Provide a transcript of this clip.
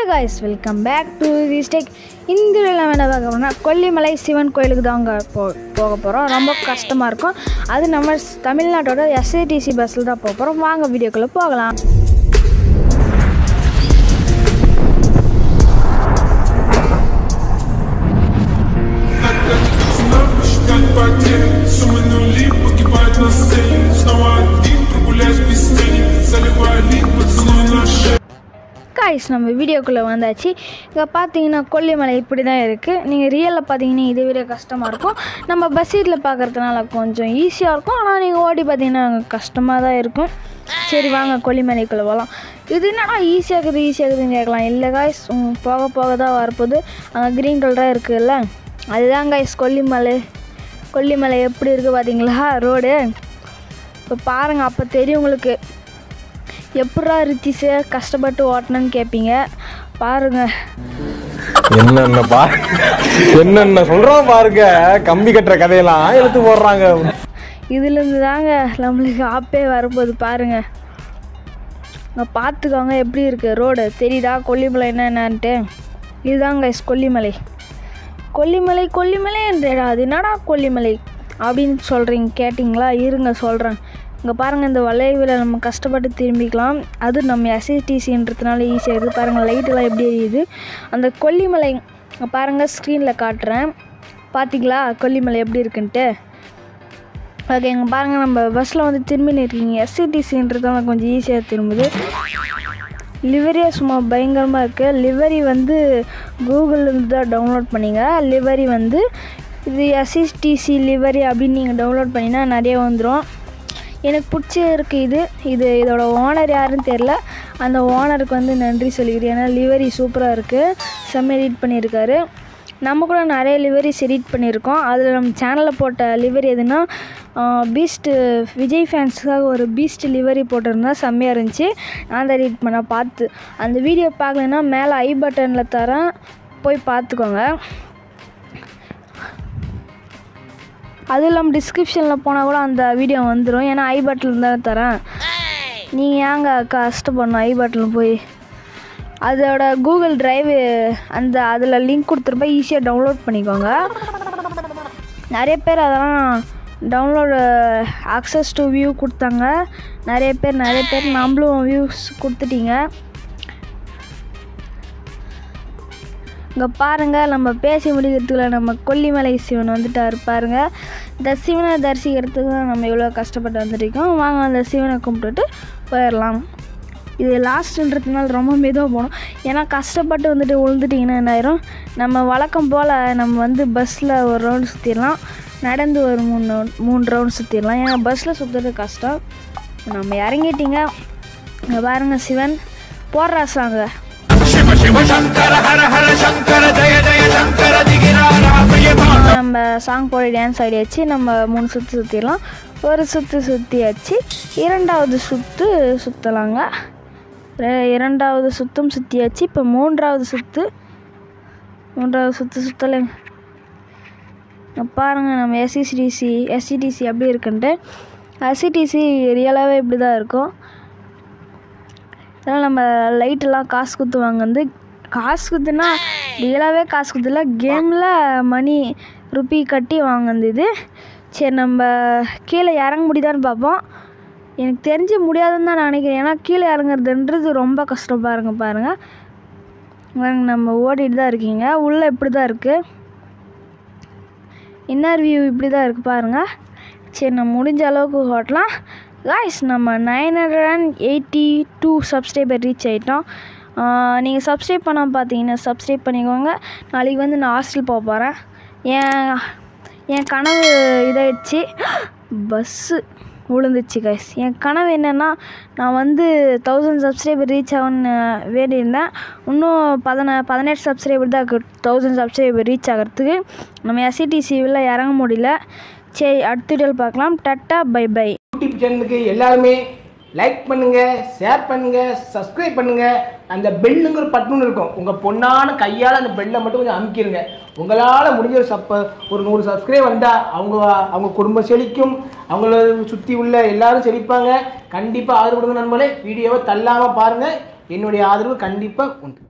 guys welcome back to ஸ்டேக் இந்த எல்லாம் என்ன பார்க்க போனால் கொல்லிமலை சிவன் கோயிலுக்கு தான் அங்கே போ போக போகிறோம் ரொம்ப கஷ்டமாக இருக்கும் அது நம்ம ஸ்- தமிழ்நாட்டோட எஸ்ஐடிசி பஸ்ஸில் தான் போக போகிறோம் வாங்க வீடியோக்குள்ளே போகலாம் Как потерь, суммы нули погибают на сцене Снова один, прогуляюсь без тени Заливая лик, поцелуй на шею காய்ஸ் நம்ம வீடியோக்குள்ளே வந்தாச்சு இங்கே பார்த்தீங்கன்னா கொல்லிமலை இப்படி தான் இருக்குது நீங்கள் ரியலில் பார்த்தீங்கன்னா இதை விட கஷ்டமாக இருக்கும் நம்ம பஸ் சீட்டில் பார்க்குறதுனால கொஞ்சம் ஈஸியாக இருக்கும் ஆனால் நீங்கள் ஓடி பார்த்தீங்கன்னா கஷ்டமாக தான் இருக்கும் சரி வாங்க கொல்லிமலைக்குள்ளே போகலாம் இது என்னடா ஈஸியாக இருக்குது ஈஸியாக இருக்குதுன்னு கேட்கலாம் இல்லை காய்ஸ் போக போக தான் வரப்போகுது அங்கே க்ரீன் கலராக இருக்குதுல்ல அதுதான் காய்ஸ் கொல்லிமலை கொல்லிமலை எப்படி இருக்குது பார்த்தீங்களா ரோடு இப்போ பாருங்கள் அப்போ தெரியும் உங்களுக்கு எப்படா ரித்திஸை கஷ்டப்பட்டு ஓட்டணும்னு கேட்பீங்க பாருங்க என்னென்ன பா என்னென்ன சொல்றோம் பாருங்க கம்பி கட்டுற கதையெல்லாம் எடுத்து போடுறாங்க இதுலேருந்து தாங்க நம்மளுக்கு ஆப்பே வரப்போகுது பாருங்க இங்கே பார்த்துக்கோங்க எப்படி இருக்குது ரோடு தெரியுதா கொல்லிமலை என்னென்னான்ட்டு இதுதாங்க கொல்லிமலை கொல்லிமலை கொல்லிமலை என்றேடா அது என்னடா கொல்லிமலை அப்படின்னு சொல்கிறீங்க கேட்டிங்களா இருங்க சொல்கிறேன் இங்கே பாருங்கள் இந்த வளைவில் நம்ம கஷ்டப்பட்டு திரும்பிக்கலாம் அது நம்ம எஸ்ஐடிசின்றதுனால ஈஸியாக இருக்குது பாருங்கள் லைட்டெல்லாம் எப்படி எரியுது அந்த கொல்லிமலை இங்க பாருங்கள் ஸ்க்ரீனில் காட்டுறேன் பார்த்தீங்களா கொல்லிமலை எப்படி இருக்குன்ட்டு ஓகே இங்கே பாருங்கள் நம்ம பஸ்ஸில் வந்து திரும்பின்னு இருக்கீங்க எஸ்சிடிசின்றதால கொஞ்சம் ஈஸியாக திரும்புது லிவரியே சும்மா பயங்கரமாக இருக்குது லிவரி வந்து கூகுள்லேருந்து தான் டவுன்லோட் பண்ணிங்க லிவரி வந்து இது எஸ்சிடிசி லிவரி அப்படின்னு நீங்கள் டவுன்லோட் பண்ணினா நிறைய வந்துடும் எனக்கு பிடிச்ச இருக்குது இது இது இதோட ஓனர் யாருன்னு தெரில அந்த ஓனருக்கு வந்து நன்றி சொல்லிக்கிறேன் ஏன்னா லிவரி சூப்பராக இருக்குது செம்ம எடிட் பண்ணியிருக்காரு நம்ம கூட நிறைய லிவரிஸ் எடிட் பண்ணியிருக்கோம் அதில் நம்ம சேனலில் போட்ட லிவரி எதுனா பீஸ்ட்டு விஜய் ஃபேன்ஸுக்காக ஒரு பீஸ்ட் லிவரி போட்டிருந்தா செம்மையாக இருந்துச்சு நான் தான் எடிட் பண்ண பார்த்து அந்த வீடியோ பார்க்கலன்னா மேலே ஐ பட்டனில் தரேன் போய் பார்த்துக்கோங்க அதுவும் இல்லாமல் டிஸ்கிரிப்ஷனில் போனால் கூட அந்த வீடியோ வந்துடும் ஏன்னா ஐ பட்டில் தான் தரேன் நீங்கள் ஏங்க கஷ்டப்படணும் ஐ பட்டில் போய் அதோட கூகுள் டிரைவு அந்த அதில் லிங்க் கொடுத்துருப்பா ஈஸியாக டவுன்லோட் பண்ணிக்கோங்க நிறைய பேர் அதெல்லாம் டவுன்லோடு ஆக்சஸ் டு வியூ கொடுத்தாங்க நிறைய பேர் நிறைய பேர் நம்மளும் வியூஸ் கொடுத்துட்டீங்க இங்கே பாருங்கள் நம்ம பேசி முடிக்கிறதுக்குள்ள நம்ம கொல்லிமலை சிவன் வந்துட்டார் பாருங்க இந்த சிவனை தரிசிக்கிறதுக்கு தான் நம்ம எவ்வளோ கஷ்டப்பட்டு வந்துருக்கோம் வாங்க அந்த சிவனை கும்பிட்டுட்டு போயிடலாம் இது லாஸ்ட்டுன்றதுனால ரொம்ப மெதுவாக போகணும் ஏன்னா கஷ்டப்பட்டு வந்துட்டு விழுந்துட்டிங்கன்னா என்ன ஆயிரும் நம்ம வழக்கம் போல் நம்ம வந்து பஸ்ஸில் ஒரு ரவுண்ட் சுற்றிடலாம் நடந்து ஒரு மூணு round- மூணு ரவுண்ட் சுற்றிடலாம் ஏன்னா பஸ்ஸில் சுற்றுறது கஷ்டம் நம்ம இறங்கிட்டீங்க இங்கே பாருங்கள் சிவன் போடுறா சாங்க நம்ம சாங் போய் டான்ஸ் ஆடியாச்சு நம்ம மூணு சுற்று சுற்றிடலாம் ஒரு சுற்று சுற்றியாச்சு இரண்டாவது சுற்று சுற்றலாங்க ரெ- இரண்டாவது சுற்றும் சுற்றியாச்சு இப்போ மூன்றாவது சுற்று மூன்றாவது சுற்று சுற்றலைங்க இங்க பாருங்க நம்ம எஸ்சிடிசி எஸ்சிடிசி எப்படி இருக்குன்ட்டு எஸ்சிடிசி ரியலாகவே இப்படி தான் இருக்கும் இதெல்லாம் நம்ம லைட்டெல்லாம் காசு கொடுத்து வாங்குறது காசு கொடுத்துனா ரியலாகவே காசு கொடுத்துல கேமில் மணி ருப்பி கட்டி வாங்குனது இது சரி நம்ம கீழே இறங்க முடியுதான்னு பார்ப்போம் எனக்கு தெரிஞ்சு முடியாதுன்னு தான் நான் நினைக்கிறேன் ஏன்னா கீழே இறங்குறதுன்றது ரொம்ப கஷ்டம் பாருங்க பாருங்கள் பாருங்க நம்ம ஓடிட்டு தான் இருக்கீங்க உள்ளே இப்படி தான் இருக்குது இன்னர் வியூ இப்படி தான் இருக்குது பாருங்கள் சரி நம்ம முடிஞ்ச அளவுக்கு ஓட்டலாம் காய்ஸ் நம்ம nine hundred and eighty two subscriber reach ஆகிட்டோம் நீங்கள் சப்ஸ்கிரைப் பண்ணாமல் பார்த்தீங்கன்னா சப்ஸ்கிரைப் பண்ணிக்கோங்க நாளைக்கு வந்து நான் ஹாஸ்டல் போக போகிறேன் என் என் கனவு இதாயிடுச்சு பஸ்ஸு விழுந்துச்சு கைஸ் என் கனவு என்னென்னா நான் வந்து தௌசண்ட் சப்ஸ்கிரைபர் ரீச் ஆகும்னு வேண்டியிருந்தேன் இன்னும் பதின பதினெட்டு சப்ஸ்கிரைபர் தான் இருக்குது தௌசண்ட் சப்ஸ்கிரைபர் ரீச் ஆகிறதுக்கு நம்ம எஸ்சிடிசிவில் இறங்க முடியல சரி அடுத்த வீடியோவில் பார்க்கலாம் டட்டா பை பை யூடியூப் சேனலுக்கு எல்லாருமே லைக் பண்ணுங்க ஷேர் பண்ணுங்க சப்ஸ்கிரைப் பண்ணுங்க அந்த பெல்லுங்கிற பட்டன் இருக்கும் உங்க பொண்ணான கையால் அந்த பெல்லை மட்டும் கொஞ்சம் அமுக்கிடுங்க உங்களால் முடிஞ்ச ஒரு சப்ப ஒரு நூறு சப்ஸ்கிரைப் வந்தால் அவங்க அவங்க குடும்பம் செழிக்கும் அவங்கள சுற்றி உள்ள எல்லாரும் செழிப்பாங்க கண்டிப்பாக ஆதரவு கொடுங்க நண்பர்களே வீடியோவை தள்ளாமல் பாருங்கள் என்னுடைய ஆதரவு கண்டிப்பாக உண்டு